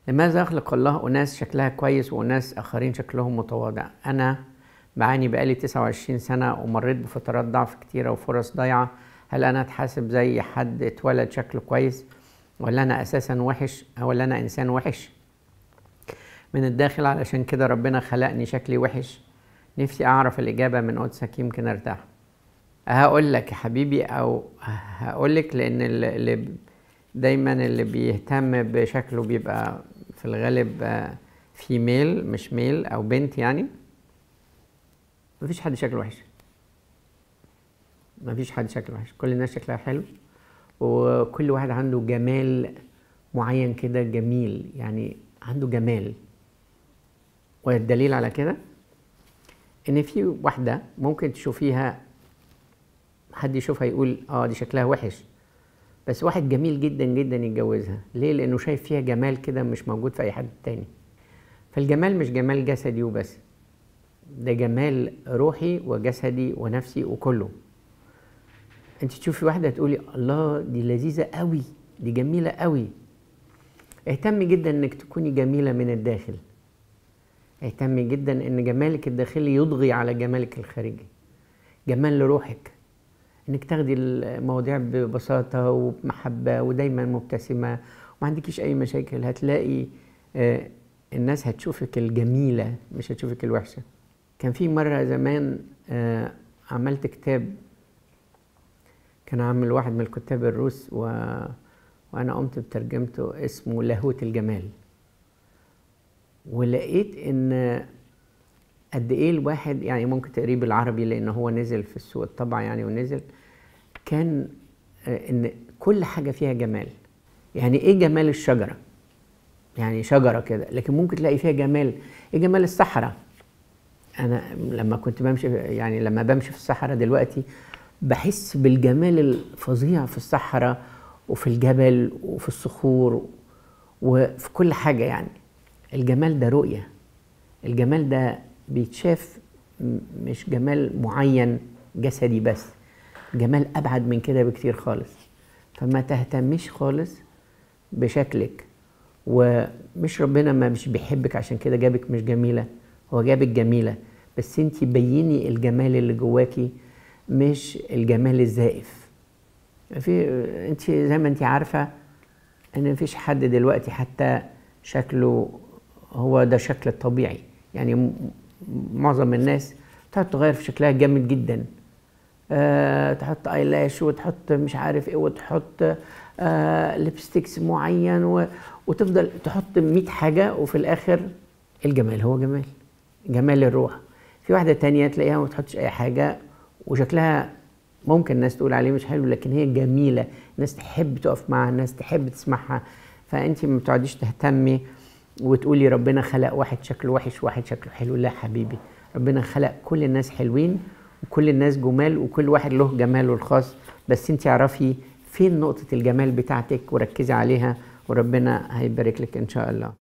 لماذا يخلق الله أناس شكلها كويس وأناس آخرين شكلهم متواضع أنا بعاني بقالي 29 سنة ومريت بفترات ضعف كتيرة وفرص ضايعة هل أنا أتحاسب زي حد اتولد شكله كويس ولا أنا أساسا وحش ولا أنا إنسان وحش من الداخل علشان كده ربنا خلقني شكلي وحش نفسي أعرف الإجابة من قدسك يمكن أرتاح هقول لك يا حبيبي أو هقول لك لأن اللي دايما اللي بيهتم بشكله بيبقى في الغالب فيميل مش ميل أو بنت يعني مفيش حد شكله وحش مفيش حد شكله وحش كل الناس شكلها حلو وكل واحد عنده جمال معين كده جميل يعني عنده جمال والدليل على كده ان في واحدة ممكن تشوفيها حد يشوفها يقول اه دي شكلها وحش بس واحد جميل جدا جدا يتجوزها ليه لانه شايف فيها جمال كده مش موجود في اي حد تاني فالجمال مش جمال جسدي وبس ده جمال روحي وجسدي ونفسي وكله انت تشوفي واحده تقولي الله دي لذيذه قوي دي جميله قوي اهتمي جدا انك تكوني جميله من الداخل اهتمي جدا ان جمالك الداخلي يضغي على جمالك الخارجي جمال لروحك انك تاخدي المواضيع ببساطه وبمحبه ودايما مبتسمه وما عندكيش اي مشاكل هتلاقي آه الناس هتشوفك الجميله مش هتشوفك الوحشه كان في مره زمان آه عملت كتاب كان عامل واحد من الكتاب الروس و... وانا قمت بترجمته اسمه لاهوت الجمال ولقيت ان قد ايه الواحد يعني ممكن تقريه بالعربي لان هو نزل في السوق الطبع يعني ونزل كان ان كل حاجه فيها جمال يعني ايه جمال الشجره يعني شجره كده لكن ممكن تلاقي فيها جمال ايه جمال الصحراء انا لما كنت بمشي يعني لما بمشي في الصحراء دلوقتي بحس بالجمال الفظيع في الصحراء وفي الجبل وفي الصخور وفي كل حاجه يعني الجمال ده رؤيه الجمال ده بيتشاف مش جمال معين جسدي بس جمال ابعد من كده بكتير خالص فما تهتمش خالص بشكلك ومش ربنا ما مش بيحبك عشان كده جابك مش جميله هو جابك جميله بس انت بيني الجمال اللي جواكي مش الجمال الزائف في انت زي ما انت عارفه ان مفيش حد دلوقتي حتى شكله هو ده شكل الطبيعي يعني معظم الناس تقعد تغير في شكلها جامد جدا أه تحط ايلاش وتحط مش عارف ايه وتحط أه لبستكس معين و... وتفضل تحط 100 حاجه وفي الاخر الجمال هو جمال جمال الروح في واحده تانية تلاقيها ما بتحطش اي حاجه وشكلها ممكن الناس تقول عليه مش حلو لكن هي جميله الناس تحب تقف معاها الناس تحب تسمعها فانت ما بتقعديش تهتمي وتقولي ربنا خلق واحد شكله وحش وواحد شكله حلو لا حبيبي ربنا خلق كل الناس حلوين وكل الناس جمال وكل واحد له جماله الخاص بس انت اعرفي فين نقطة الجمال بتاعتك وركزي عليها وربنا هيبارك لك ان شاء الله